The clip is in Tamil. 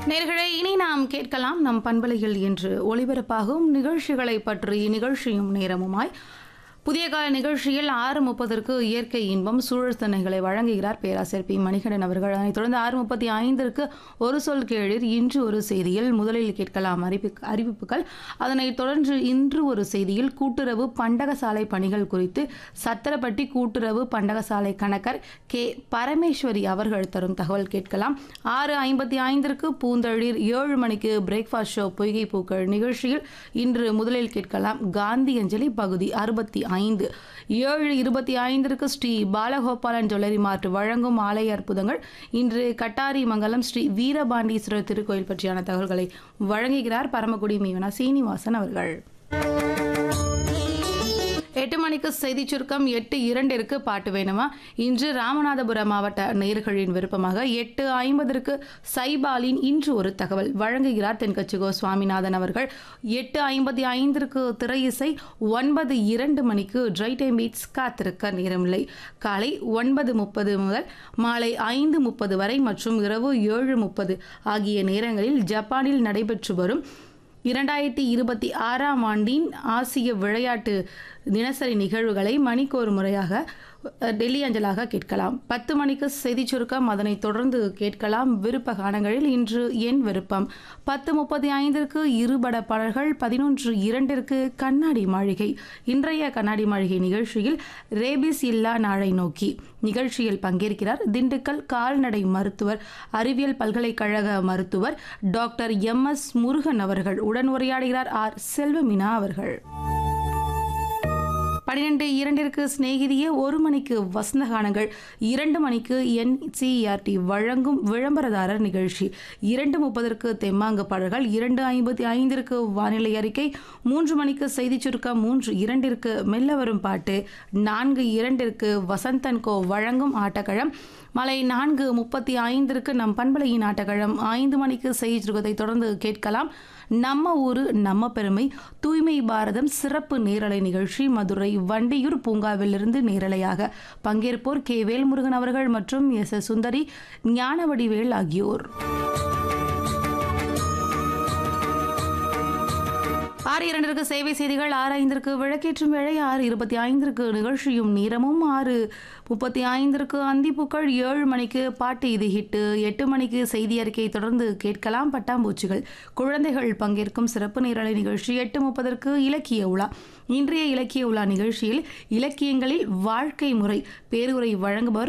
நேர்களே இனி நாம் கேட்கலாம் நம் பண்பலையில் என்று ஒளிபரப்பாகும் நிகழ்ச்சிகளை பற்றி நிகழ்ச்சியும் நேரமுமாய் புதிய கால நிகழ்ச்சியில் ஆறு முப்பதற்கு இயற்கை இன்பம் சூழல் தன்னைகளை வழங்குகிறார் பேராசிரியர் பி மணிகண்டன் அவர்கள் அதனைத் தொடர்ந்து ஆறு முப்பத்தி ஐந்திற்கு ஒரு சொல் கேளிர் இன்று ஒரு செய்தியில் முதலில் கேட்கலாம் அறிவி அறிவிப்புகள் அதனைத் தொடர்ந்து இன்று ஒரு செய்தியில் கூட்டுறவு பண்டகசாலை பணிகள் குறித்து சத்திரப்பட்டி கூட்டுறவு பண்டகசாலை கணக்கர் கே பரமேஸ்வரி அவர்கள் தரும் தகவல் கேட்கலாம் ஆறு ஐம்பத்தி ஐந்திற்கு பூந்தளிர் ஏழு மணிக்கு பிரேக்ஃபாஸ்ட் ஷோ பொய்கை பூக்கள் நிகழ்ச்சியில் இன்று முதலில் கேட்கலாம் காந்தி அஞ்சலி பகுதி அறுபத்தி ஐந்து ஏழு இருபத்தி ஐந்திற்கு ஸ்ரீ பாலகோபாலன் ஜுவல்லரி மார்ட் வழங்கும் ஆலய அற்புதங்கள் இன்று கட்டாரி மங்கலம் ஸ்ரீ வீரபாண்டீஸ்வரர் திருக்கோயில் பற்றியான தகவல்களை வழங்குகிறார் பரமக்குடி மீவனா சீனிவாசன் அவர்கள் எட்டு மணிக்கு செய்தி சுருக்கம் எட்டு இரண்டிற்கு பாட்டு வேணுமா இன்று ராமநாதபுரம் மாவட்ட நேர்களின் விருப்பமாக எட்டு ஐம்பதற்கு சைபாலின் இன்று ஒரு தகவல் வழங்குகிறார் தென்கட்சிகோ சுவாமிநாதன் அவர்கள் எட்டு ஐம்பத்தி ஐந்திற்கு திரையிசை ஒன்பது இரண்டு மணிக்கு ட்ரை டைம் பீட்ஸ் காத்திருக்க நேரமில்லை காலை ஒன்பது முப்பது முதல் மாலை ஐந்து முப்பது வரை மற்றும் இரவு ஏழு முப்பது ஆகிய நேரங்களில் ஜப்பானில் நடைபெற்று வரும் இரண்டாயிரத்தி இருபத்தி ஆறாம் ஆண்டின் ஆசிய விளையாட்டு தினசரி நிகழ்வுகளை மணிக்கு ஒரு முறையாக அஹ், டெல்லி அஞ்சலாக கேட்கலாம் பத்து மணிக்கு செய்தி சுருக்கம் அதனைத் தொடர்ந்து கேட்கலாம் விருப்ப காலங்களில் இன்று என் விருப்பம் பத்து முப்பத்தி ஐந்திற்கு இருபட பாடல்கள் பதினொன்று இரண்டிற்கு கண்ணாடி மாளிகை இன்றைய கண்ணாடி மாளிகை நிகழ்ச்சியில் ரேபிஸ் இல்லா நாளை நோக்கி நிகழ்ச்சியில் பங்கேற்கிறார் திண்டுக்கல் கால்நடை மருத்துவர் அறிவியல் பல்கலைக்கழக மருத்துவர் டாக்டர் எம் எஸ் முருகன் அவர்கள் உடன் உரையாடுகிறார் ஆர் செல்வமினா அவர்கள் பன்னிரெண்டு இரண்டிற்கு சிநேகிதியே ஒரு மணிக்கு வசந்த கானங்கள் இரண்டு மணிக்கு என்சிஆர்டி வழங்கும் விளம்பரதாரர் நிகழ்ச்சி இரண்டு முப்பதற்கு தெம்மாங்கு பாடல்கள் இரண்டு ஐம்பத்தி ஐந்திற்கு வானிலை அறிக்கை மூன்று மணிக்கு செய்திச் சுருக்கம் மூன்று இரண்டிற்கு மெல்ல வரும் பாட்டு நான்கு இரண்டிற்கு வசந்தன் கோ வழங்கும் ஆட்டக்களம் மாலை நான்கு முப்பத்தி ஐந்திற்கு நம் பண்பலையின் ஆட்டக்களம் ஐந்து மணிக்கு செய்தி சுருக்கத்தை தொடர்ந்து கேட்கலாம் நம்ம ஊரு நம்ம பெருமை தூய்மை பாரதம் சிறப்பு நேரலை நிகழ்ச்சி மதுரை வண்டியூர் பூங்காவிலிருந்து நேரலையாக பங்கேற்போர் கே வேல்முருகன் அவர்கள் மற்றும் எஸ் எஸ் சுந்தரி ஞானவடிவேல் ஆகியோர் ஆறு இரண்டிற்கு சேவை செய்திகள் ஆறு ஐந்திற்கு விளக்கேற்றும் வேளை ஆறு இருபத்தி ஐந்திற்கு நிகழ்ச்சியும் நேரமும் ஆறு முப்பத்தி ஐந்திற்கு அந்திப்புக்கள் ஏழு மணிக்கு பாட்டு இது ஹிட்டு எட்டு மணிக்கு செய்தி அறிக்கை தொடர்ந்து கேட்கலாம் பட்டாம்பூச்சிகள் குழந்தைகள் பங்கேற்கும் சிறப்பு நேரலை நிகழ்ச்சி எட்டு முப்பதற்கு இலக்கிய உலா இன்றைய இலக்கிய உலா நிகழ்ச்சியில் இலக்கியங்களில் வாழ்க்கை முறை பேருரை வழங்குபவர்